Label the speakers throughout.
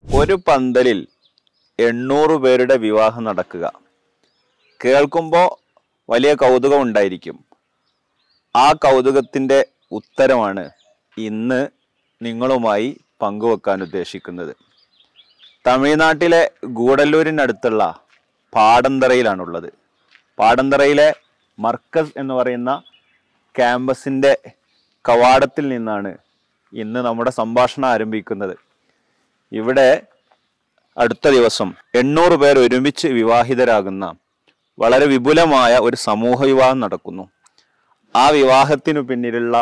Speaker 1: ഒരു പന്തലിൽ എണ്ണൂറ് പേരുടെ വിവാഹം നടക്കുക കേൾക്കുമ്പോൾ വലിയ കൗതുകം ഉണ്ടായിരിക്കും ആ കൗതുകത്തിൻ്റെ ഉത്തരമാണ് ഇന്ന് നിങ്ങളുമായി പങ്കുവെക്കാൻ ഉദ്ദേശിക്കുന്നത് തമിഴ്നാട്ടിലെ ഗൂഡല്ലൂരിനടുത്തുള്ള പാടന്തറയിലാണുള്ളത് പാടന്തറയിലെ മർക്കസ് എന്ന് പറയുന്ന ക്യാമ്പസിൻ്റെ കവാടത്തിൽ നിന്നാണ് ഇന്ന് നമ്മുടെ സംഭാഷണം ആരംഭിക്കുന്നത് ഇവിടെ അടുത്ത ദിവസം എണ്ണൂറ് പേർ ഒരുമിച്ച് വിവാഹിതരാകുന്ന വളരെ വിപുലമായ ഒരു സമൂഹ വിവാഹം നടക്കുന്നു ആ വിവാഹത്തിനു പിന്നിലുള്ള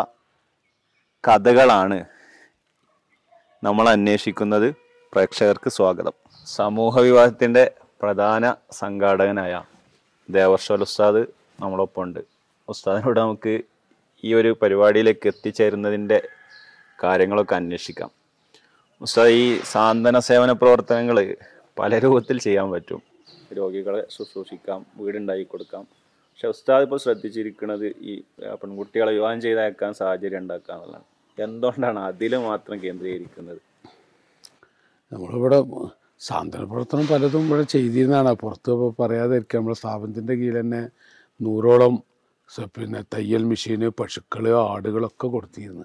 Speaker 1: കഥകളാണ് നമ്മൾ അന്വേഷിക്കുന്നത് പ്രേക്ഷകർക്ക് സ്വാഗതം സമൂഹ വിവാഹത്തിൻ്റെ പ്രധാന സംഘാടകനായ ദേവർഷോൽ ഉസ്താദ് നമ്മളൊപ്പം ഉണ്ട് ഉസ്താദിനോട് നമുക്ക് ഈ ഒരു പരിപാടിയിലേക്ക് എത്തിച്ചേരുന്നതിൻ്റെ കാര്യങ്ങളൊക്കെ അന്വേഷിക്കാം ഉസ്താദ് ഈ സാന്ത്വന സേവന പ്രവർത്തനങ്ങൾ പല രൂപത്തിൽ ചെയ്യാൻ പറ്റും രോഗികളെ ശുശ്രൂഷിക്കാം വീടുണ്ടാക്കി കൊടുക്കാം പക്ഷെ ഉസ്താദ് ഇപ്പോൾ ശ്രദ്ധിച്ചിരിക്കുന്നത് ഈ ആ, പെൺകുട്ടികളെ വിവാഹം ചെയ്തയക്കാൻ സാഹചര്യം ഉണ്ടാക്കുക എന്നുള്ളതാണ് എന്തുകൊണ്ടാണ് അതിൽ മാത്രം കേന്ദ്രീകരിക്കുന്നത്
Speaker 2: നമ്മളിവിടെ സാന്ത്വന പ്രവർത്തനം പലതും ഇവിടെ ചെയ്തിരുന്നതാണ് പുറത്ത് ഇപ്പോൾ പറയാതിരിക്കുക നമ്മുടെ സ്ഥാപനത്തിൻ്റെ കീഴിൽ തന്നെ നൂറോളം സ- പിന്നെ തയ്യൽ മെഷീന് പശുക്കൾ ആടുകളൊക്കെ കൊടുത്തിരുന്നു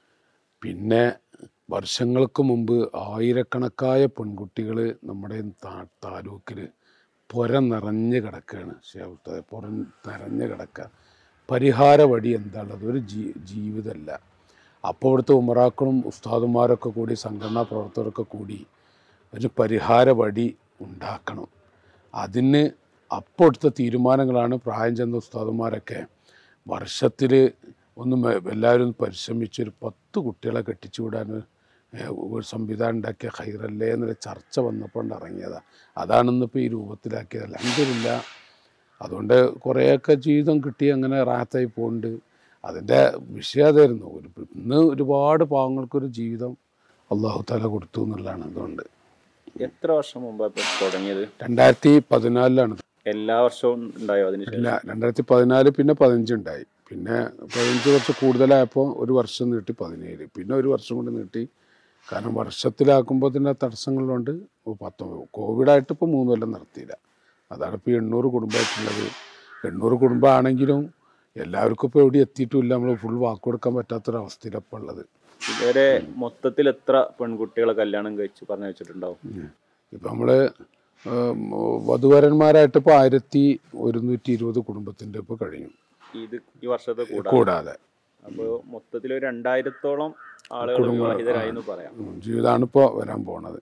Speaker 2: പിന്നെ വർഷങ്ങൾക്ക് മുമ്പ് ആയിരക്കണക്കായ പെൺകുട്ടികൾ നമ്മുടെ താ- താലൂക്കിൽ പുര നിറഞ്ഞ് കിടക്കുകയാണ് ശേവത്തെ പുറ നിറഞ്ഞ് കിടക്കുക പരിഹാര വഴി എന്താണുള്ളത് ഒരു ജീ ജീവിതമല്ല അപ്പോൾ ഇവിടുത്തെ ഉമറാക്കളും ഉസ്താദുമാരൊക്കെ കൂടി സംഘടനാ പ്രവർത്തകരൊക്കെ കൂടി ഒരു പരിഹാര വഴി ഉണ്ടാക്കണം അതിന് അപ്പോൾ എടുത്ത തീരുമാനങ്ങളാണ് പ്രായം ചെന്ന ഉസ്താദുമാരൊക്കെ വർഷത്തിൽ ഒന്ന് മെ- എല്ലാവരും ഒന്ന് പരിശ്രമിച്ച് ഒരു പത്ത് കുട്ടികളെ കെട്ടിച്ചു വിടാൻ ഏഹ്, ഒരു സംവിധാനം ഉണ്ടാക്കിയ ഹൈറല്ലേ എന്നൊരു ചർച്ച വന്നപ്പോൾ ഇറങ്ങിയതാണ് അതാണിന്നിപ്പോൾ ഈ രൂപത്തിലാക്കിയത് അലഹമില്ല അതുകൊണ്ട് കുറേയൊക്കെ ജീവിതം കിട്ടി അങ്ങനെ റാത്തായി പോകുന്നുണ്ട് അതിൻ്റെ വിഷയം അതായിരുന്നു ഒരു ഇന്ന് ഒരുപാട് പാവങ്ങൾക്കൊരു ജീവിതം അള്ളാഹു തല കൊടുത്തു എന്നുള്ളതാണ് അതുകൊണ്ട്
Speaker 1: എത്ര വർഷം മുമ്പാണ് ഇപ്പോൾ തുടങ്ങിയത്
Speaker 2: രണ്ടായിരത്തി പതിനാലിലാണ്
Speaker 1: എല്ലാ വർഷവും ഉണ്ടായോ അതിന്
Speaker 2: ഇല്ല രണ്ടായിരത്തി പതിനാല് പിന്നെ പതിനഞ്ചുണ്ടായി പിന്നെ പതിനഞ്ച് വർഷം കൂടുതലായപ്പോൾ ഒരു വർഷം നീട്ടി പതിനേഴ് പിന്നെ ഒരു വർഷം കൊണ്ട് നീട്ടി കാരണം വർഷത്തിലാക്കുമ്പോൾ തന്നെ തടസ്സങ്ങളുണ്ട് പത്തൊമ്പത് കോവിഡായിട്ട് ഇപ്പോൾ മൂന്ന് കൊല്ലം നടത്തിയില്ല അതാണ് ഇപ്പോൾ എണ്ണൂറ് കുടുംബമായിട്ടുള്ളത് എണ്ണൂറ് കുടുംബമാണെങ്കിലും എല്ലാവർക്കും ഇപ്പോൾ എവിടെ എത്തിയിട്ടുമില്ല നമ്മൾ ഫുൾ വാക്ക് കൊടുക്കാൻ പറ്റാത്തൊരവസ്ഥയിലാണ് ഇപ്പോൾ ഉള്ളത്
Speaker 1: ഇതുവരെ മൊത്തത്തിൽ എത്ര പെൺകുട്ടികളെ കല്യാണം കഴിച്ച് പറഞ്ഞു വെച്ചിട്ടുണ്ടാവും
Speaker 2: ഇപ്പം നമ്മൾ വധുവരന്മാരായിട്ട് ഇപ്പോൾ ആയിരത്തി ഒരുന്നൂറ്റി ഇരുപത് കുടുംബത്തിൻ്റെ ഇപ്പോൾ കഴിഞ്ഞു
Speaker 1: ഇത് ഈ വർഷത്തെ കൂടാതെ
Speaker 2: കൂടാതെ
Speaker 1: അപ്പോൾ മൊത്തത്തിൽ ഒരു രണ്ടായിരത്തോളം ആളുകൾ വിവാഹിതരായി എന്ന് പറയാം
Speaker 2: ഉം, ജീവിതമാണ് ഇപ്പോൾ വരാൻ പോണത്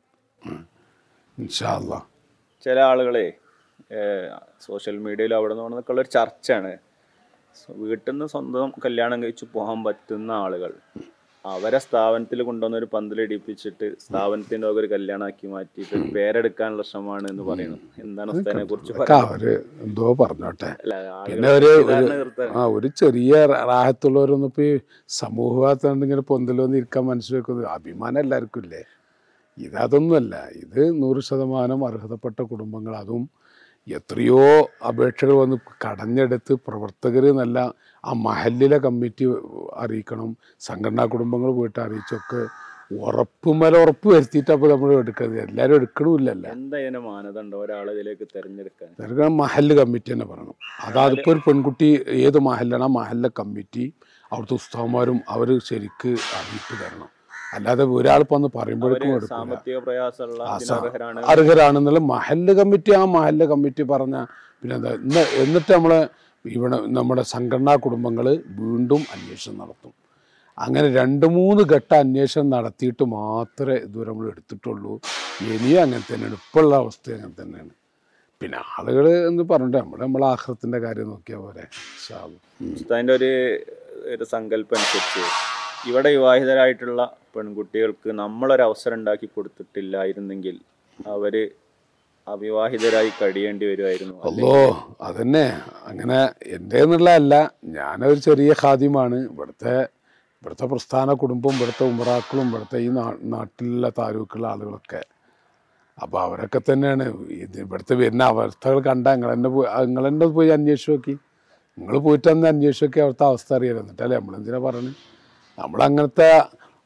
Speaker 2: ഇൻഷാല്ല
Speaker 1: ചില ആളുകളെ സോഷ്യൽ മീഡിയയിൽ അവിടെ നിന്ന് വന്നൊക്കെ ഉള്ള ഒരു ചർച്ചയാണ് സ്വ- വീട്ടിൽ നിന്ന് സ്വന്തം കല്യാണം കഴിച്ച് പോകാൻ പറ്റുന്ന ആളുകൾ അവരെ സ്ഥാപനത്തിൽ കൊണ്ടുവന്ന് ഒരു പന്തലിടിപ്പിച്ചിട്ട് സ്ഥാപനത്തിന്റെ ഒക്കെ ഒരു കല്യാണമാക്കി മാറ്റിയിട്ട് ഒരു പേരെടുക്കാനുള്ള ശ്രമമാണ് എന്ന് പറയുന്നു എന്താണ് ഉസ്താദിനെ കുറിച്ച്
Speaker 2: ഒക്കെ അവര് എന്തോ പറഞ്ഞോട്ടെ
Speaker 1: അല്ല, ആളുകൾ
Speaker 2: പിന്നെ ഒരു ഒരു
Speaker 1: തെറ്റിദ്ധാരണ തീർത്താൽ
Speaker 2: ആ ഒരു ചെറിയ റാഹത്തുള്ളവരൊന്നും ഇപ്പോൾ ഈ സമൂഹഭാഗത്തുകൊണ്ട് ഇങ്ങനെ പൊന്തലൊന്നും ഇരിക്കാൻ മനസ്സ് വെക്കുന്നത് അഭിമാനം എല്ലാവർക്കും ഇല്ലേ ഇതതൊന്നുമല്ല ഇത് നൂറ് ശതമാനം അർഹതപ്പെട്ട കുടുംബങ്ങൾ അതും എത്രയോ അപേക്ഷകൾ വന്ന് കടഞ്ഞെടുത്ത് പ്രവർത്തകർ നല്ല ആ മഹല്ലിലെ കമ്മിറ്റി അറിയിക്കണം സംഘടനാ കുടുംബങ്ങൾ പോയിട്ട് അറിയിച്ചൊക്കെ ഉറപ്പുമല ഉറപ്പ് വരുത്തിയിട്ട് അപ്പോൾ നമ്മൾ എടുക്കുന്നത് എല്ലാവരും എടുക്കണമില്ലല്ലോ
Speaker 1: എന്താ ഇതിന്റെ മാനദണ്ഡം ഒരാളെ ഇതിലേക്ക് തെരഞ്ഞെടുക്കാൻ
Speaker 2: തിരഞ്ഞെടുക്കാൻ മഹല്ല് കമ്മിറ്റി തന്നെ പറയണം അതാതിപ്പോൾ ഒരു പെൺകുട്ടി ഏത് മഹല്ലാണ് ആ മഹല്ല കമ്മിറ്റി അവിടുത്തെ ഉസ്താവന്മാരും അവർ ശരിക്ക് അറിയിപ്പ് തരണം അല്ലാതെ ഒരാളിപ്പോൾ വന്ന് പറയുമ്പോഴേക്കും എടുക്കില്ല
Speaker 1: സാമ്പത്തിക പ്രയാസമുള്ള
Speaker 2: ആ,
Speaker 1: ഇതിന്
Speaker 2: സാ-
Speaker 1: അർഹരാണ്
Speaker 2: അർഹരാണെന്നുള്ള മഹല്ല് കമ്മിറ്റി ആ മഹല്ല് കമ്മിറ്റി പറഞ്ഞ പിന്നെ എന്താ ഇന്ന് എന്നിട്ട് നമ്മളെ ഇവിടെ നമ്മുടെ സംഘടനാ കുടുംബങ്ങൾ വീണ്ടും അന്വേഷണം നടത്തും അങ്ങനെ രണ്ട് മൂന്ന് ഘട്ട അന്വേഷണം നടത്തിയിട്ട് മാത്രമേ ഇതുവരെ നമ്മൾ എടുത്തിട്ടുള്ളൂ ഇനിയും അങ്ങനെ തന്നെയാണ് ഇപ്പോഴുള്ള അവസ്ഥ അങ്ങനെ തന്നെയാണ് പിന്നെ ആളുകൾ എന്ന് പറഞ്ഞിട്ട് നമ്മൾ നമ്മളെ ആഹ്റത്തിൻ്റെ കാര്യം നോക്കിയാൽ പോരെ ഇൻഷാ അള്ളാ.
Speaker 1: ഉസ്താദിന്റെ ഒരു ഒരു സങ്കല്പം അനുസരിച്ച് ഇവിടെ വിവാഹിതരായിട്ടുള്ള പെൺകുട്ടികൾക്ക് നമ്മളൊരു അവസരം ഉണ്ടാക്കി കൊടുത്തിട്ടില്ലായിരുന്നെങ്കിൽ അവര് അവിവാഹിതരായി കഴിയേണ്ടി വരുമായിരുന്നു അല്ലേ?
Speaker 2: അല്ലോ അതന്നെ അങ്ങനെ എൻ്റെ എന്നുള്ളതല്ല ഞാനൊരു ചെറിയ ഖാദ്യമാണ് ഇവിടുത്തെ ഇവിടുത്തെ പ്രസ്ഥാന കുടുംബം ഇവിടുത്തെ ഉമറാക്കളും ഇവിടുത്തെ ഈ നാ നാട്ടിലുള്ള താലൂക്കുള്ള ആളുകളൊക്കെ അപ്പോൾ അവരൊക്കെ തന്നെയാണ് ഇത് ഇവിടുത്തെ വരുന്ന അവസ്ഥകൾ കണ്ട നിങ്ങൾ തന്നെ പോയി നിങ്ങൾ തന്നെ പോയി അന്വേഷിച്ച് നോക്കി നിങ്ങൾ പോയിട്ട് അന്ന് അന്വേഷിച്ച് നോക്കി അവിടുത്തെ അവസ്ഥ അറിയാലോ എന്നിട്ടല്ലേ നമ്മളെന്തിനാ പറഞ്ഞു നമ്മളങ്ങനത്തെ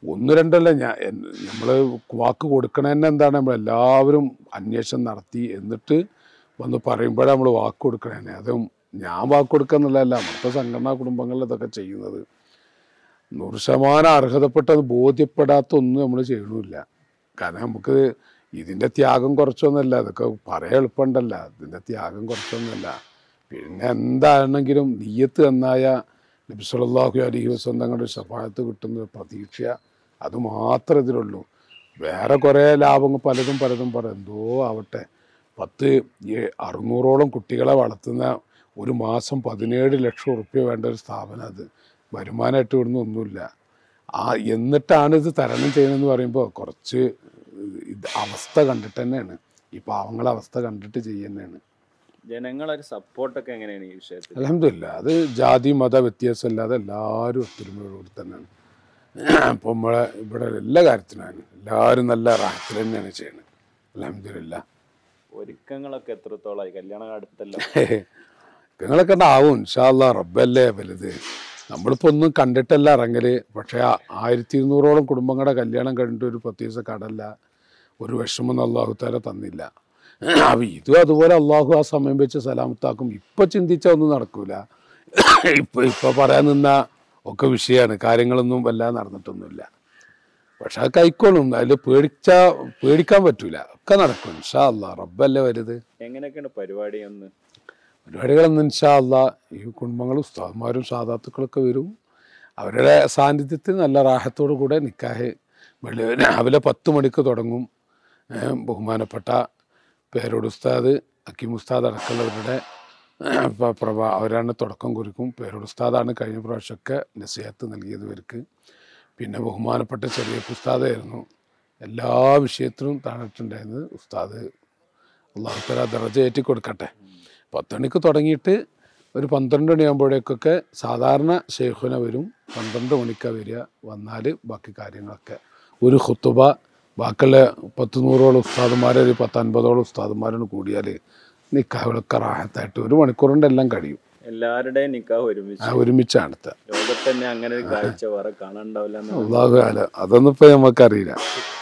Speaker 2: ഒന്ന് രണ്ടല്ല ഞാൻ നമ്മൾ വാക്ക് കൊടുക്കണതന്നെ എന്താണ് നമ്മളെല്ലാവരും അന്വേഷണം നടത്തി എന്നിട്ട് വന്ന് പറയുമ്പോഴേ നമ്മൾ വാക്ക് കൊടുക്കണേ അതും ഞാൻ വാക്ക് കൊടുക്കുക എന്നുള്ളതല്ല മൊത്തം സംഘടനാ കുടുംബങ്ങളിൽ ഇതൊക്കെ ചെയ്യുന്നത് നൂറ് ശതമാനം അർഹതപ്പെട്ടത് ബോധ്യപ്പെടാത്ത ഒന്നും നമ്മൾ ചെയ്യണമില്ല കാരണം നമുക്ക് ഇതിൻ്റെ ത്യാഗം കുറച്ചൊന്നുമല്ല അതൊക്കെ പറയാൻ എളുപ്പമുണ്ടല്ല ഇതിൻ്റെ ത്യാഗം കുറച്ചൊന്നുമല്ല പിന്നെ എന്താണെങ്കിലും നീയത്ത് നന്നായ നബി സല്ലല്ലാഹു അലൈഹി വസല്ലം തങ്ങളുടെ ശഫായത്ത് കിട്ടുന്ന ഒരു പ്രതീക്ഷ അത് മാത്രമേ ഇതിലുള്ളൂ വേറെ കുറേ ലാഭങ്ങൾ പലതും പലതും പറയും എന്തോ ആവട്ടെ പത്ത് ഏ- അറുന്നൂറോളം കുട്ടികളെ വളർത്തുന്ന ഒരു മാസം പതിനേഴ് ലക്ഷം ഉറുപ്പ്യ വേണ്ട ഒരു സ്ഥാപനം അത് വരുമാനമായിട്ട് ഇവിടുന്ന് ഒന്നുമില്ല ആ എന്നിട്ടാണ് ഇത് തരണം ചെയ്യുന്നതെന്ന് പറയുമ്പോൾ കുറച്ച് ഇത് അവസ്ഥ കണ്ടിട്ട് തന്നെയാണ് ഈ പാവങ്ങളെ അവസ്ഥ കണ്ടിട്ട് ചെയ്യുന്നതാണ്
Speaker 1: ജനങ്ങളൊരു സപ്പോർട്ടൊക്കെ എങ്ങനെയാണ് ഈ വിഷയത്തിൽ
Speaker 2: അലഹമില്ല അത് ജാതി മത വ്യത്യാസമില്ലാതെ എല്ലാവരും ഒത്തൊരുമയോടുകൂടി തന്നെയാണ് അപ്പം നമ്മളെ ഇവിടെ എല്ലാ കാര്യത്തിനാണ് എല്ലാവരും നല്ല റാഹത്തിൽ തന്നെയാണ് ചെയ്യുന്നത് അലഹമില്ല
Speaker 1: ഒരുക്കങ്ങളൊക്കെ എത്രത്തോളമായി കല്യാണം അടുത്തല്ലോ
Speaker 2: നിങ്ങളൊക്കെ ആവും ഇൻഷാല്ല റബ്ബല്ലേ വലുത് നമ്മളിപ്പോൾ ഒന്നും കണ്ടിട്ടല്ല ഇറങ്ങല് പക്ഷേ ആ ആയിരത്തി ഇരുന്നൂറോളം കുടുംബങ്ങളുടെ കല്യാണം കഴിഞ്ഞിട്ട് ഒരു പത്ത് ദിവസം കടല്ല ഒരു വിഷമം അള്ളാഹുത്താല തന്നില്ല അപ്പം ഇതും അതുപോലെ അള്ളാഹു ആ സമയം വെച്ച് സലാമത്താക്കും ഇപ്പം ചിന്തിച്ചാൽ ഒന്നും നടക്കൂല ഇപ്പം ഇപ്പം പറയാൻ നിന്ന ഒക്കെ വിഷയമാണ് കാര്യങ്ങളൊന്നും വല്ലാതെ നടന്നിട്ടൊന്നുമില്ല പക്ഷെ അത് കൈക്കോളും അതിൽ പേടിച്ചാ പേടിക്കാൻ പറ്റൂല ഒക്കെ നടക്കും ഇൻഷാ അല്ലാ റബ്ബല്ലേ വലുത്
Speaker 1: എങ്ങനെയൊക്കെയാണ് പരിപാടി ഒന്ന്
Speaker 2: പരിപാടികളൊന്നും ഇൻഷാല്ല ഈ കുടുംബങ്ങളും ഉസ്താദ്മാരും സാധാത്തുക്കളൊക്കെ വരും അവരുടെ സാന്നിധ്യത്തിൽ നല്ല റാഹത്തോടു കൂടെ നിക്കാഹ് വെള്ളി രാവിലെ പത്ത് മണിക്ക് തുടങ്ങും ഏ, ബഹുമാനപ്പെട്ട പേരോട് ഉസ്താദ് അക്കീം ഉസ്താദ് അടക്കമുള്ളവരുടെ പ- പ്രഭ അവരാണ് തുടക്കം കുറിക്കും പേരോട് ഉസ്താദാണ് കഴിഞ്ഞ പ്രാവശ്യമൊക്കെ നസിഹത്ത് നൽകിയത് ഇവർക്ക് പിന്നെ ബഹുമാനപ്പെട്ട ചെറിയ ഉസ്താദായിരുന്നു എല്ലാ വിഷയത്തിലും താണിട്ടുണ്ടായിരുന്നത് ഉസ്താദ് അള്ളാഹുത്തല ദറജ ഏറ്റി കൊടുക്കട്ടെ പത്ത് മണിക്ക് തുടങ്ങിയിട്ട് ഒരു പന്ത്രണ്ട് മണിയാകുമ്പോഴേക്കൊക്കെ സാധാരണ ഷെയ്ഖുന വരും പന്ത്രണ്ട് മണിക്കാണ് വരിക വന്നാൽ ബാക്കി കാര്യങ്ങളൊക്കെ ഒരു ഖുത്തുബ ബാക്കിയുള്ള പത്ത് നൂറോളം ഉസ്താദുമാർ ഒരു പത്തൻപതോളം ഉസ്താദുമാരോട് കൂടിയാൽ നിക്കാഹുകളൊക്കെ റാഹത്തായിട്ട് ഒരു മണിക്കൂറിൻ്റെ എല്ലാം കഴിയും
Speaker 1: എല്ലാവരുടെയും നിക്കാഹ് ഒരുമിച്ച്
Speaker 2: ആ ഒരുമിച്ചാണ് ത
Speaker 1: ലോകത്ത് തന്നെ അങ്ങനെ ഒരു കാഴ്ച വേറെ കാണാണ്ടാവില്ല എന്ന്
Speaker 2: അള്ളാഹു അല അതൊന്നും ഇപ്പോൾ നമുക്കറിയില്ല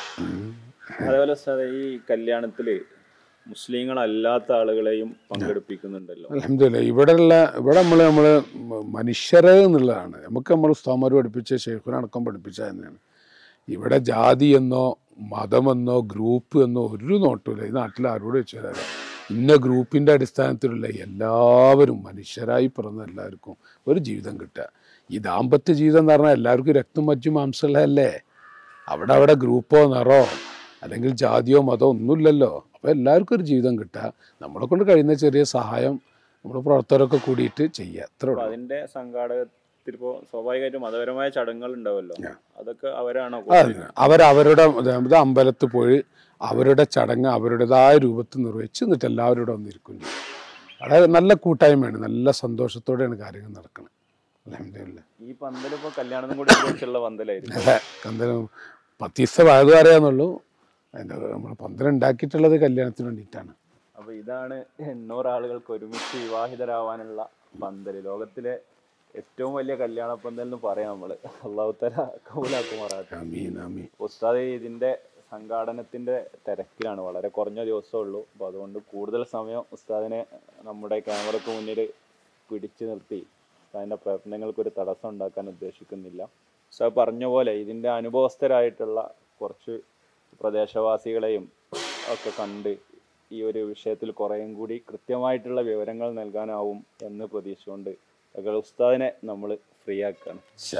Speaker 1: അതേപോലെ സാറേ ഈ കല്യാണത്തില് മുസ്ലിങ്ങളല്ലാത്ത ആളുകളെയും പങ്കെടുപ്പിക്കുന്നുണ്ടല്ലോ
Speaker 2: അലഹമില്ല ഇവിടെയുള്ള ഇവിടെ നമ്മൾ നമ്മൾ മനുഷ്യരെ എന്നുള്ളതാണ് നമുക്ക് നമ്മൾ ഉസ്താമാർ പഠിപ്പിച്ച ഷെയ്ഖുനടക്കം പഠിപ്പിച്ച തന്നെയാണ് ഇവിടെ ജാതി എന്നോ മതമെന്നോ ഗ്രൂപ്പ് എന്നോ ഒരു നോട്ടുമില്ല ഈ നാട്ടിൽ ആരോട് വെച്ചാൽ ഇന്ന ഗ്രൂപ്പിൻ്റെ അടിസ്ഥാനത്തിലുള്ള എല്ലാവരും മനുഷ്യരായി പിറന്ന എല്ലാവർക്കും ഒരു ജീവിതം കിട്ടുക ഈ ദാമ്പത്യ ജീവിതം എന്ന് പറഞ്ഞാൽ എല്ലാവർക്കും രക്തം മജ്ജും മാംസമുള്ളതല്ലേ അവിടെ അവിടെ ഗ്രൂപ്പോ നിറോ അല്ലെങ്കിൽ ജാതിയോ മതമോ ഒന്നുമില്ലല്ലോ അപ്പോൾ എല്ലാവർക്കും ഒരു ജീവിതം കിട്ടുക നമ്മളെ കൊണ്ട് കഴിയുന്ന ചെറിയ സഹായം നമ്മൾ പ്രവർത്തകരൊക്കെ കൂടിയിട്ട് ചെയ്യുക അത്ര
Speaker 1: അപ്പൊ അതിന്റെ സംഘാടകത്തിൽ ഇപ്പോ സ്വാഭാവികമായിട്ടും മതപരമായ ചടങ്ങുകൾ ഉണ്ടാവല്ലോ അതൊക്കെ അവരാണോ
Speaker 2: അവരവരുടെ അതായത് അമ്പലത്തിൽ പോയി അവരുടെ ചടങ്ങ് അവരുടേതായ രൂപത്തിൽ നിർവഹിച്ച് എന്നിട്ട് എല്ലാവരും ഇവിടെ വന്നിരിക്കും ചെയ്യും വളരെ നല്ല കൂട്ടായ്മയാണ് നല്ല സന്തോഷത്തോടെയാണ് കാര്യങ്ങൾ നടക്കുന്നത് അലഹമില്ല
Speaker 1: ഈ പന്തലിപ്പോ കല്യാണത്തിനും കൂടി കുറിച്ചുള്ള പന്തലായിരുന്നു
Speaker 2: അതെ കന്തരം പത്ത് ദിവസം വയത് പറയാന്നുള്ളൂ അതിൻ്റെ നമ്മൾ പന്തൽ ഉണ്ടാക്കിയിട്ടുള്ളത് കല്യാണത്തിന് വേണ്ടിയിട്ടാണ്
Speaker 1: അപ്പൊ ഇതാണ് എണ്ണൂറ് ആളുകൾക്ക് ഒരുമിച്ച് വിവാഹിതരാവാനുള്ള പന്തല് ലോകത്തിലെ ഏറ്റവും വലിയ കല്യാണ പന്തൽ എന്ന് പറയാം നമ്മള് അള്ളാഹുത്തല കൗലാക്കുമാറാട്ടെ
Speaker 2: ആമീൻ ആമീൻ
Speaker 1: ഉസ്താദ് ഇതിന്റെ സംഘാടനത്തിന്റെ തിരക്കിലാണ് വളരെ കുറഞ്ഞ ദിവസമേ ഉള്ളൂ അപ്പോൾ അതുകൊണ്ട് കൂടുതൽ സമയം ഉസ്താദിനെ നമ്മുടെ ക്യാമറക്ക് മുന്നിൽ പിടിച്ചു നിർത്തി അതിൻ്റെ പ്രയത്നങ്ങൾക്ക് ഒരു തടസ്സം ഉണ്ടാക്കാൻ ഉദ്ദേശിക്കുന്നില്ല ഉസ്താദ് പറഞ്ഞ പോലെ ഇതിൻ്റെ അനുഭവസ്ഥരായിട്ടുള്ള കുറച്ച് പ്രദേശവാസികളെയും ഒക്കെ കണ്ട് ഈ ഒരു വിഷയത്തിൽ കുറേയും കൂടി കൃത്യമായിട്ടുള്ള വിവരങ്ങൾ നൽകാനാവും എന്ന് പ്രതീക്ഷിച്ചുകൊണ്ട് ഞങ്ങൾ ഉസ്താദിനെ നമ്മൾ ഫ്രീ ആക്കുകയാണ്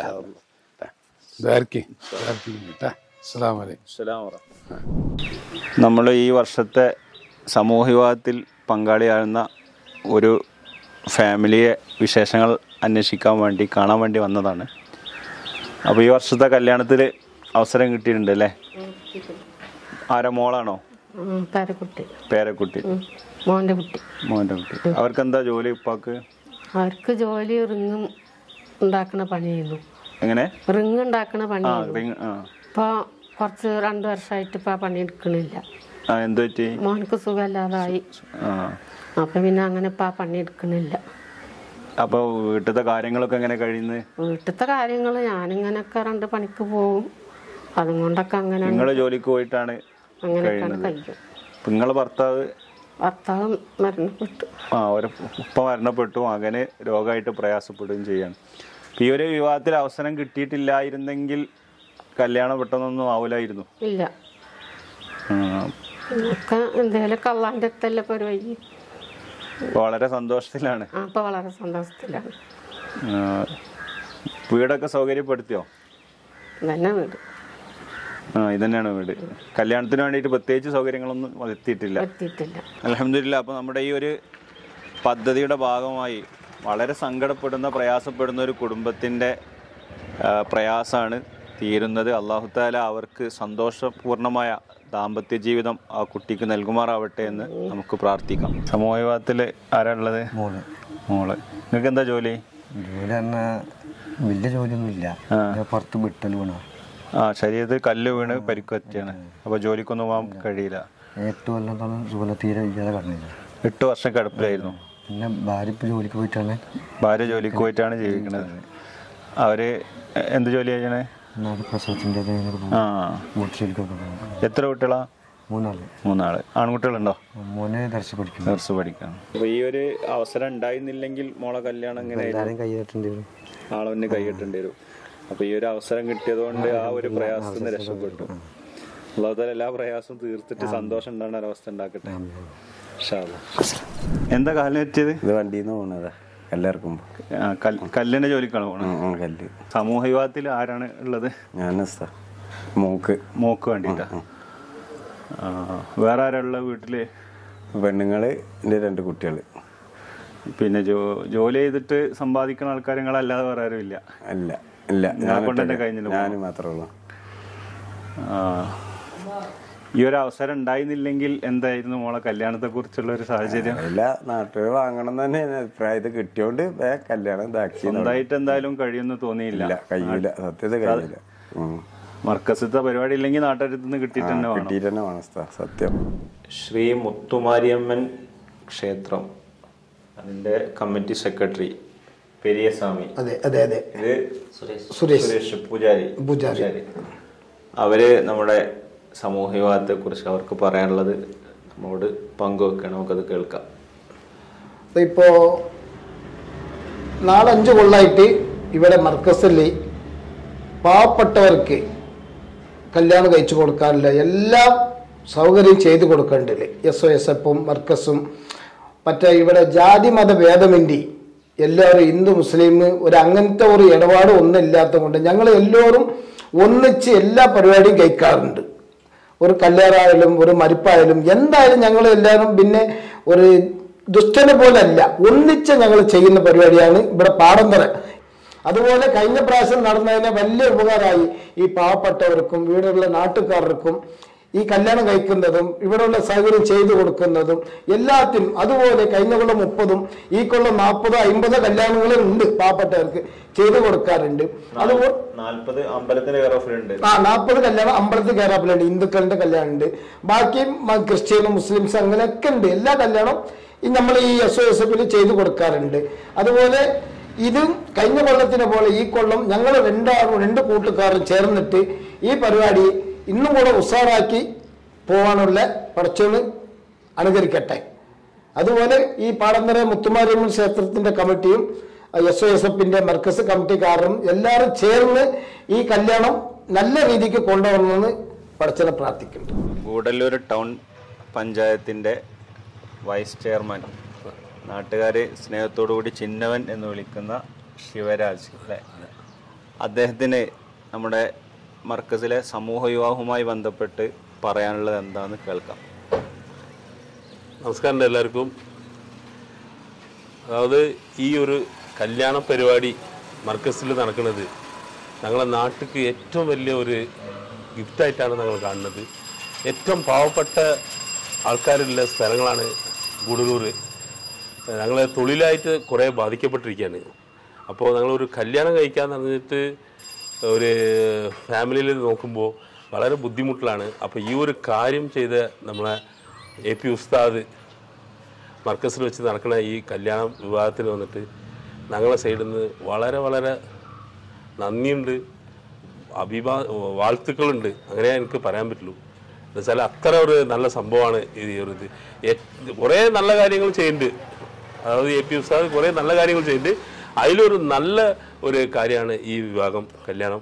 Speaker 2: ദ്വാരക്കി ദ്വാരക്കി കേട്ടാ അസ്സാം വലൈക്കും
Speaker 1: അസ്സലാമു നമ്മൾ ഈ വർഷത്തെ സമൂഹ വിവാഹത്തിൽ പങ്കാളിയാകുന്ന ഒരു ഫാമിലിയെ വിശേഷങ്ങൾ അന്വേഷിക്കാൻ വേണ്ടി കാണാൻ വേണ്ടി വന്നതാണ് അപ്പോൾ ഈ വർഷത്തെ കല്യാണത്തിൽ അവസരം കിട്ടിയിട്ടുണ്ട് അല്ലേ ആരാ മോളാണോ
Speaker 3: ഉം, പേരക്കുട്ടി
Speaker 1: പേരക്കുട്ടി
Speaker 3: ഉം, മോൻ്റെ കുട്ടി
Speaker 1: മോൻ്റെ കുട്ടി അവർക്ക് എന്താ ജോലി ഉപ്പാക്ക്
Speaker 3: അവർക്ക് ജോലി റിങ്ങും ഉണ്ടാക്കണ പണിയായിരുന്നു
Speaker 1: എങ്ങനെ
Speaker 3: റിങ് ഉണ്ടാക്കണ
Speaker 1: ആ
Speaker 3: പണിയായിരുന്നു
Speaker 1: റിങ് ആ
Speaker 3: ഇപ്പോൾ കുറച്ച് രണ്ട് വർഷമായിട്ട് ഇപ്പോൾ ആ പണി എടുക്കണില്ല
Speaker 1: ആ എന്ത് പറ്റി
Speaker 3: മോനക്ക് സുഖമില്ലാതായി
Speaker 1: ആ
Speaker 3: അപ്പം പിന്നെ അങ്ങനെ ഇപ്പോൾ ആ പണി എടുക്കണില്ല
Speaker 1: അപ്പോൾ വീട്ടിലത്തെ കാര്യങ്ങളൊക്കെ എങ്ങനെ കഴിയുന്നത്
Speaker 3: വീട്ടിലത്തെ കാര്യങ്ങൾ ഞാനിങ്ങനെയൊക്കെ രണ്ട് പണിക്ക് പോകും അതും കൊണ്ടൊക്കെ അങ്ങനെ
Speaker 1: നിങ്ങൾ ജോലിക്ക് പോയിട്ടാണ്
Speaker 3: അങ്ങനെയൊക്കെയാണ് കഴിയും
Speaker 1: നിങ്ങളെ ഭർത്താവ്
Speaker 3: ഭർത്താവ് മരണപ്പെട്ടു
Speaker 1: ആ ഒരു ഉപ്പ മരണപ്പെട്ടു മകന് രോഗമായിട്ട് പ്രയാസപ്പെടുകയും ചെയ്യാണ് ഇപ്പൊ ഈ ഒരു വിവാഹത്തിൽ അവസരം കിട്ടിയിട്ടില്ലായിരുന്നെങ്കിൽ കല്യാണം പെട്ടെന്നൊന്നും ആവൂലായിരുന്നു
Speaker 3: ഇല്ല
Speaker 1: ആ,
Speaker 3: ഒക്കെ എന്തേലും കള്ളാൻ്റെ അടുത്തല്ല പരിപാടി
Speaker 1: ഇപ്പൊ വളരെ സന്തോഷത്തിലാണ്
Speaker 3: ആ അപ്പോൾ വളരെ സന്തോഷത്തിലാണ്
Speaker 1: ആ, വീടൊക്കെ സൗകര്യപ്പെടുത്തിയോ
Speaker 3: തന്നെ വീട്
Speaker 1: ആ ഇതന്നെയാണ് വീട് കല്യാണത്തിന് വേണ്ടിയിട്ട് പ്രത്യേകിച്ച് സൗകര്യങ്ങളൊന്നും എത്തിയിട്ടില്ല
Speaker 3: എത്തിയിട്ടില്ല
Speaker 1: അലഹമില്ല അപ്പോൾ നമ്മുടെ ഈ ഒരു പദ്ധതിയുടെ ഭാഗമായി വളരെ സങ്കടപ്പെടുന്ന പ്രയാസപ്പെടുന്ന ഒരു കുടുംബത്തിൻ്റെ പ്രയാസമാണ് തീരുന്നത് അള്ളാഹുത്താല അവർക്ക് സന്തോഷപൂർണമായ ദാമ്പത്യ ജീവിതം ആ കുട്ടിക്ക് നൽകുമാറാവട്ടെ എന്ന് നമുക്ക് പ്രാർത്ഥിക്കാം സമൂഹ വിഭാഗത്തിൽ ആരാ ഉള്ളത്
Speaker 4: മോള്
Speaker 1: മോള് നിങ്ങൾക്ക് എന്താ ജോലി
Speaker 4: ജോലി പറഞ്ഞാൽ വലിയ ജോലിയൊന്നുമില്ല ഞാൻ പുറത്ത് വിട്ടൽ വീണ
Speaker 1: ആ ശരീരത്തിൽ കല്ല് വീണ് പരിക്കുപറ്റിയാണ് അപ്പോൾ ജോലിക്കൊന്നും പോകാൻ കഴിയില്ല
Speaker 4: എട്ട് കൊല്ലത്തോളം സുഖം തീരെ ഇല്ലാതെ കടന്നില്ല
Speaker 1: എട്ട് വർഷം കിടപ്പിലായിരുന്നു
Speaker 4: പിന്നെ ഭാര്യ ഇപ്പോൾ ജോലിക്ക് പോയിട്ടാണ്
Speaker 1: ഭാര്യ ജോലിക്ക് പോയിട്ടാണ് ജീവിക്കുന്നത് അവര് എന്ത് ജോലി ചെയ്യണേ
Speaker 4: നാല് പ്രസവത്തിൻ്റെ
Speaker 1: ആ
Speaker 4: വീട്ടു ജോലിക്കൊക്കെ പോകും
Speaker 1: എത്ര കുട്ടികളാ
Speaker 4: മൂന്നാള്
Speaker 1: മൂന്നാള് ആൺകുട്ടികളുണ്ടോ
Speaker 4: മോനെ ദർശനം പഠിക്കുന്നു
Speaker 1: നഴ്സ് പഠിക്കണം അപ്പൊ ഈ ഒരു അവസരം ഉണ്ടായിരുന്നില്ലെങ്കിൽ മോളെ കല്യാണം എങ്ങനെ
Speaker 4: എല്ലാവരും കൈയ്യിട്ടുണ്ട്
Speaker 1: ആളവന് കൈയിട്ടേണ്ടി വരും അപ്പൊ ഈ ഒരു അവസരം കിട്ടിയതുകൊണ്ട് ആ ഒരു പ്രയാസത്തിൽ നിന്ന് രക്ഷപ്പെട്ടു അല്ലാതെ എല്ലാ പ്രയാസവും തീർത്തിട്ട് സന്തോഷം ഉണ്ടാകുന്ന ഒരവസ്ഥ ഉണ്ടാക്കട്ടെ ഇൻഷാ അല്ലാ. എന്താ കാലിന് പറ്റിയത്
Speaker 5: ഇത് വണ്ടിയിൽ നിന്ന് പോണതാ എല്ലാവർക്കും
Speaker 1: ആ, കൽ- കല്ലിന്റെ ജോലിക്കാണ് പോണത്
Speaker 5: കല്ല്
Speaker 1: സമൂഹ വിവാഹത്തിൽ ആരാണ് ഉള്ളത്
Speaker 5: ഞാൻ മൂക്ക്
Speaker 1: മോക്ക് വേണ്ടിട്ടാ ആ, വേറെ ആരാ ഉള്ള വീട്ടില്
Speaker 5: പെണ്ണുങ്ങള് എൻ്റെ രണ്ട് കുട്ടികൾ
Speaker 1: പിന്നെ ജോ ജോലി ചെയ്തിട്ട് സമ്പാദിക്കുന്ന ആൾക്കാർ നിങ്ങളല്ലാതെ വേറെ ആരും ഇല്ല
Speaker 5: അല്ല ഇല്ല
Speaker 1: നിങ്ങളെ
Speaker 5: ഞാൻ
Speaker 1: കൊണ്ട് തന്നെ
Speaker 5: ഒറ്റയ്ക്കാ.
Speaker 1: കഴിഞ്ഞിട്ട്
Speaker 5: ഞാൻ മാത്രമേ ഉള്ളൂ
Speaker 1: ആ, ഈ ഒരു അവസരം ഉണ്ടായിരുന്നില്ലെങ്കിൽ എന്തായിരുന്നു മോളെ കല്യാണത്തെ കുറിച്ചുള്ള ഒരു സാഹചര്യം
Speaker 5: അല്ല നാട്ടിൽ വാങ്ങണം തന്നെ അഭിപ്രായം ഇത് കിട്ടിയോണ്ട് വേ കല്യാണം ഇതാക്കി
Speaker 1: സ്വന്തമായിട്ട് എന്തായാലും കഴിയുമെന്ന് തോന്നിയില്ല
Speaker 5: ഇല്ല കഴിയില്ല സത്യത കഴിയില്ല ഉം.
Speaker 1: മർക്കസത്തെ പരിപാടി ഇല്ലെങ്കിൽ നാട്ടുകാരത്ത് നിന്ന് കിട്ടിയിട്ട് തന്നെ വേണം
Speaker 5: കിട്ടിയിട്ട് തന്നെ വേണം സ- സത്യം
Speaker 1: ശ്രീ മുത്തുമാരിയമ്മൻ ക്ഷേത്രം അതിന്റെ കമ്മിറ്റി സെക്രട്ടറി പെരിയസ്വാമി
Speaker 6: അതെ അതെ അതെ
Speaker 1: ഇത്
Speaker 6: സുരേഷ്
Speaker 1: സുരേഷ് പൂജാരി
Speaker 6: പൂജാരി.
Speaker 1: അവര് നമ്മുടെ സമൂഹ വിവാഹത്തെ കുറിച്ച് അവർക്ക് പറയാനുള്ളത് നമ്മോട് പങ്കുവെക്കണം നമുക്കത് കേൾക്കാം
Speaker 6: ഇപ്പോ നാലഞ്ച് കൊള്ളായിട്ട് ഇവിടെ മർക്കസിൽ പാവപ്പെട്ടവർക്ക് കല്യാണം കഴിച്ചു കൊടുക്കാറില്ല എല്ലാ സൗകര്യം ചെയ്തു കൊടുക്കേണ്ടത് എസ് ഒ എസ് എഫും മർക്കസും മറ്റേ ഇവിടെ ജാതി മത ഭേദമിൻ്റെ എല്ലാവരും ഹിന്ദു മുസ്ലിം ഒരു അങ്ങനത്തെ ഒരു ഇടപാട് ഒന്നും ഇല്ലാത്തത് കൊണ്ട് ഞങ്ങൾ എല്ലാവരും ഒന്നിച്ച് എല്ലാ പരിപാടിയും കഴിക്കാറുണ്ട് ഒരു കല്യാണമായാലും ഒരു മരിപ്പായാലും എന്തായാലും ഞങ്ങൾ എല്ലാവരും പിന്നെ ഒരു ദുഷ്ടനെ പോലെ അല്ല ഒന്നിച്ച് ഞങ്ങൾ ചെയ്യുന്ന പരിപാടിയാണ് ഇവിടെ പാടന്തറ അതുപോലെ കഴിഞ്ഞ പ്രാവശ്യം നടന്നതിന് വലിയ ഉപകാരമായി ഈ പാവപ്പെട്ടവർക്കും ഇവിടെയുള്ള നാട്ടുകാർക്കും ഈ കല്യാണം കഴിക്കുന്നതും ഇവിടെയുള്ള സൗകര്യം ചെയ്തു കൊടുക്കുന്നതും എല്ലാത്തിനും അതുപോലെ കഴിഞ്ഞ കൊല്ലം മുപ്പതും ഈ കൊല്ലം നാൽപ്പതോ അമ്പതോ കല്യാണങ്ങളും ഉണ്ട് പാവപ്പെട്ടവർക്ക് ചെയ്തു കൊടുക്കാറുണ്ട് അതുപോലെ
Speaker 1: നാല്പത് അമ്പലത്തിന്റെ കെയർ ഓഫിലുണ്ട്
Speaker 6: ആ നാൽപ്പത് കല്യാണം അമ്പലത്തിൽ കയറാപ്പിലുണ്ട് ഹിന്ദുക്കളുടെ കല്യാണം ഉണ്ട് ബാക്കി മ- ക്രിസ്ത്യനും മുസ്ലിംസ് അങ്ങനെയൊക്കെ ഉണ്ട് എല്ലാ കല്യാണം ഈ നമ്മൾ ഈ എസ് ഒ എസ് എഫിൽ ചെയ്തു കൊടുക്കാറുണ്ട് അതുപോലെ ഇതും കഴിഞ്ഞ കൊല്ലത്തിനെ പോലെ ഈ കൊല്ലം ഞങ്ങൾ രണ്ടാളും രണ്ട് കൂട്ടുകാരും ചേർന്നിട്ട് ഈ പരിപാടി ഇന്നും കൂടെ ഉഷാറാക്കി പോകാനുള്ള പടച്ചോണ് അനുകരിക്കട്ടെ അതുപോലെ ഈ പാടന്തര മുത്തുമാരിയമ്മൻ ക്ഷേത്രത്തിന്റെ കമ്മിറ്റിയും എസ് ഒ എസ് എഫിന്റെ മർക്കസ് കമ്മിറ്റിക്കാരും എല്ലാവരും ചേർന്ന് ഈ കല്യാണം നല്ല രീതിക്ക് കൊണ്ടുവരണമെന്ന് പടച്ചനെ പ്രാർത്ഥിക്കുന്നുണ്ട്
Speaker 1: ഗൂഡല്ലൂർ ടൗൺ പഞ്ചായത്തിന്റെ വൈസ് ചെയർമാൻ നാട്ടുകാർ സ്നേഹത്തോടു കൂടി ചിന്നവൻ എന്ന് വിളിക്കുന്ന ശിവരാജ് അല്ലേ അദ്ദേഹത്തിന് നമ്മുടെ മർക്കസിലെ സമൂഹ വിവാഹവുമായി ബന്ധപ്പെട്ട് പറയാനുള്ളത് എന്താണെന്ന് കേൾക്കാം
Speaker 7: നമസ്കാരം എല്ലാവർക്കും അതായത് ഈ ഒരു കല്യാണ പരിപാടി മർക്കസിൽ നടക്കുന്നത് ഞങ്ങളെ നാട്ടിക്ക് ഏറ്റവും വലിയ ഒരു ഗിഫ്റ്റായിട്ടാണ് ഞങ്ങൾ കാണുന്നത് ഏറ്റവും പാവപ്പെട്ട ആൾക്കാരുള്ള സ്ഥലങ്ങളാണ് ഗുഡലൂർ ഞങ്ങൾ തൊഴിലായിട്ട് കുറേ ബാധിക്കപ്പെട്ടിരിക്കുകയാണ് അപ്പോൾ ഞങ്ങളൊരു കല്യാണം കഴിക്കാന്ന് പറഞ്ഞിട്ട് ഒരു ഫാമിലിയിൽ നോക്കുമ്പോൾ വളരെ ബുദ്ധിമുട്ടിലാണ് അപ്പോൾ ഈ ഒരു കാര്യം ചെയ്ത നമ്മളെ എ പി ഉസ്താദ് മർക്കസിൽ വെച്ച് നടക്കുന്ന ഈ കല്യാണം വിവാഹത്തിന് വന്നിട്ട് ഞങ്ങളെ സൈഡിൽ നിന്ന് വളരെ വളരെ നന്ദിയുണ്ട് അഭിമാ വാഴ്ത്തുക്കളുണ്ട് അങ്ങനെ എനിക്ക് പറയാൻ പറ്റുള്ളൂ എന്നുവെച്ചാൽ അത്ര ഒരു നല്ല സംഭവമാണ് ഈ ഒരു ഇത് ഏ- കുറേ നല്ല കാര്യങ്ങൾ ചെയ്യുന്നുണ്ട് അതായത് എ പി ഉസ്താദ് കുറേ നല്ല കാര്യങ്ങൾ ചെയ്യുന്നുണ്ട് അതിലൊരു നല്ല ഒരു കാര്യമാണ് ഈ വിവാഹം കല്യാണം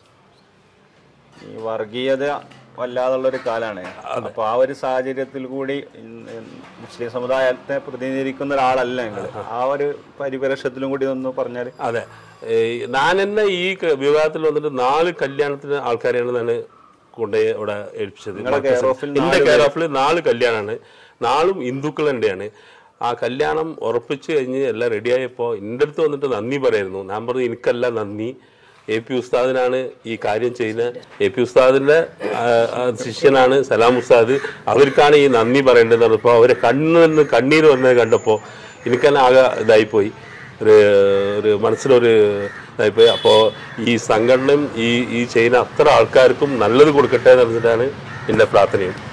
Speaker 1: ഈ വർഗീയത വല്ലാതുള്ളൊരു കാലാണ് അപ്പൊ ആ ഒരു സാഹചര്യത്തിൽ കൂടി ഇന്ന് മുസ്ലിം സമുദായത്തെ പ്രതിനിധീകരിക്കുന്ന ഒരാളല്ല നിങ്ങൾ ആ ഒരു പരിപരക്ഷത്തിലും കൂടി ഒന്ന് പറഞ്ഞാൽ
Speaker 7: അതെ ഏ, ഞാൻ തന്നെ ഈ ക- വിവാഹത്തിൽ വന്നിട്ട് നാല് കല്യാണത്തിന് ആൾക്കാരെയാണ് ഞാൻ കൊണ്ടുപോയി അവിടെ ഏൽപ്പിച്ചത്
Speaker 1: നിങ്ങളുടെ care of ൽ
Speaker 7: എന്റെ
Speaker 1: നാല്
Speaker 7: കെയർ ഓഫിൽ നാല് കല്യാണമാണ് നാലും ഹിന്ദുക്കളുടെയാണ് ആ കല്യാണം ഉറപ്പിച്ച് കഴിഞ്ഞ് എല്ലാം റെഡിയായപ്പോൾ എൻ്റെ അടുത്ത് വന്നിട്ട് നന്ദി പറയായിരുന്നു ഞാൻ പറഞ്ഞു എനിക്കല്ല നന്ദി എ പി ഉസ്താദിനാണ് ഈ കാര്യം ചെയ്യുന്നത് എ പി ഉസ്താദിന്റെ ആ, ആ, ശിഷ്യനാണ് സലാം ഉസ്താദ് അവർക്കാണ് ഈ നന്ദി പറയേണ്ടത് പറഞ്ഞപ്പോൾ അവരെ കണ്ണിൽ നിന്ന് കണ്ണീര് വന്നത് കണ്ടപ്പോൾ എനിക്ക് തന്നെ ആകെ ഇതായിപ്പോയി ഒരു ഒരു മനസ്സിലൊരു ഇതായിപ്പോയി അപ്പോൾ ഈ സംഘടനയും ഈ ഈ ചെയ്യുന്ന അത്ര ആൾക്കാർക്കും നല്ലത് കൊടുക്കട്ടെ എന്ന് പറഞ്ഞിട്ടാണ് എൻ്റെ പ്രാർത്ഥനയും